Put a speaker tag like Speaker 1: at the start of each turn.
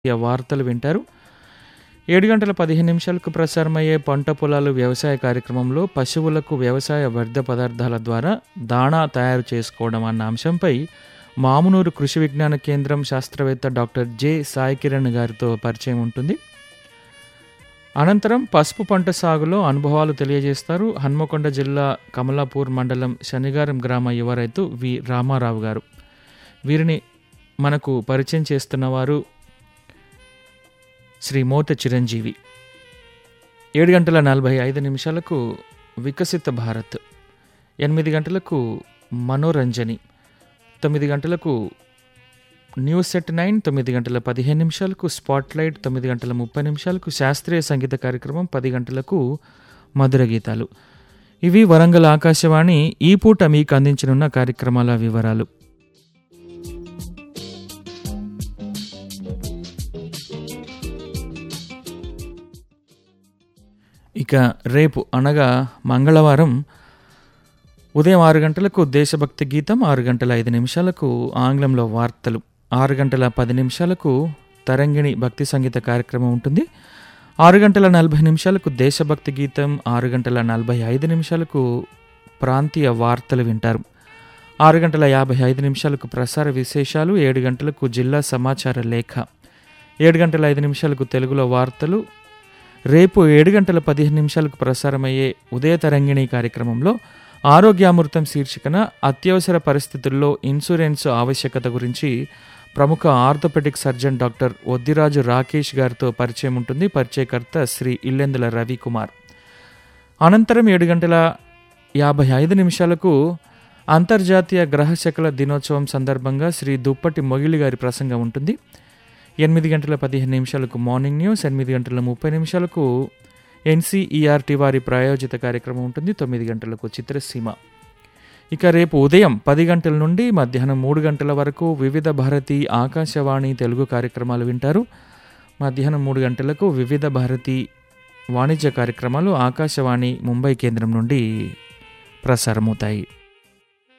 Speaker 1: ప్రాంతీయ వార్తలు వింటారు ఏడు గంటల పదిహేను నిమిషాలకు ప్రసారమయ్యే పంట పొలాలు వ్యవసాయ కార్యక్రమంలో పశువులకు వ్యవసాయ వ్యర్థ పదార్థాల ద్వారా దాణా తయారు చేసుకోవడం అన్న అంశంపై మామునూరు కృషి విజ్ఞాన కేంద్రం శాస్త్రవేత్త డాక్టర్ జె సాయి కిరణ్ గారితో పరిచయం ఉంటుంది అనంతరం పసుపు పంట సాగులో అనుభవాలు తెలియజేస్తారు హన్మకొండ జిల్లా కమలాపూర్ మండలం శనిగారం గ్రామ యువ రైతు వి రామారావు గారు వీరిని మనకు పరిచయం చేస్తున్నవారు శ్రీ మోత చిరంజీవి ఏడు గంటల నలభై ఐదు నిమిషాలకు వికసిత భారత్ ఎనిమిది గంటలకు మనోరంజని తొమ్మిది గంటలకు న్యూస్ సెట్ నైన్ తొమ్మిది గంటల పదిహేను నిమిషాలకు స్పాట్లైట్ తొమ్మిది గంటల ముప్పై నిమిషాలకు శాస్త్రీయ సంగీత కార్యక్రమం పది గంటలకు మధుర గీతాలు ఇవి వరంగల్ ఆకాశవాణి ఈ పూట మీకు అందించనున్న కార్యక్రమాల వివరాలు ఇక రేపు అనగా మంగళవారం ఉదయం ఆరు గంటలకు దేశభక్తి గీతం ఆరు గంటల ఐదు నిమిషాలకు ఆంగ్లంలో వార్తలు ఆరు గంటల పది నిమిషాలకు తరంగిణి భక్తి సంగీత కార్యక్రమం ఉంటుంది ఆరు గంటల నలభై నిమిషాలకు దేశభక్తి గీతం ఆరు గంటల నలభై ఐదు నిమిషాలకు ప్రాంతీయ వార్తలు వింటారు ఆరు గంటల యాభై ఐదు నిమిషాలకు ప్రసార విశేషాలు ఏడు గంటలకు జిల్లా సమాచార లేఖ ఏడు గంటల ఐదు నిమిషాలకు తెలుగులో వార్తలు రేపు ఏడు గంటల పదిహేను నిమిషాలకు ప్రసారమయ్యే ఉదయ తరంగిణి కార్యక్రమంలో ఆరోగ్యామృతం శీర్షికన అత్యవసర పరిస్థితుల్లో ఇన్సూరెన్స్ ఆవశ్యకత గురించి ప్రముఖ orthopaedic surgeon doctor Oddiraju Rakesh గారితో పరిచయం ఉంటుంది పరిచయకర్త శ్రీ ఇల్లెందుల రవికుమార్ అనంతరం ఏడు గంటల యాభై ఐదు నిమిషాలకు అంతర్జాతీయ గ్రహశకల దినోత్సవం సందర్భంగా శ్రీ దుప్పటి మొగిలి గారి ప్రసంగం ఉంటుంది ఎనిమిది గంటల పదిహేను నిమిషాలకు మార్నింగ్ న్యూస్ ఎనిమిది గంటల ముప్పై నిమిషాలకు ఎన్సీఈఆర్టీ వారి ప్రాయోజిత కార్యక్రమం ఉంటుంది తొమ్మిది గంటలకు చిత్రసీమ ఇక రేపు ఉదయం పది గంటల నుండి మధ్యాహ్నం మూడు గంటల వరకు వివిధ భారతి ఆకాశవాణి తెలుగు కార్యక్రమాలు వింటారు మధ్యాహ్నం మూడు గంటలకు వివిధ భారతి వాణిజ్య కార్యక్రమాలు ఆకాశవాణి ముంబై కేంద్రం నుండి ప్రసారమవుతాయి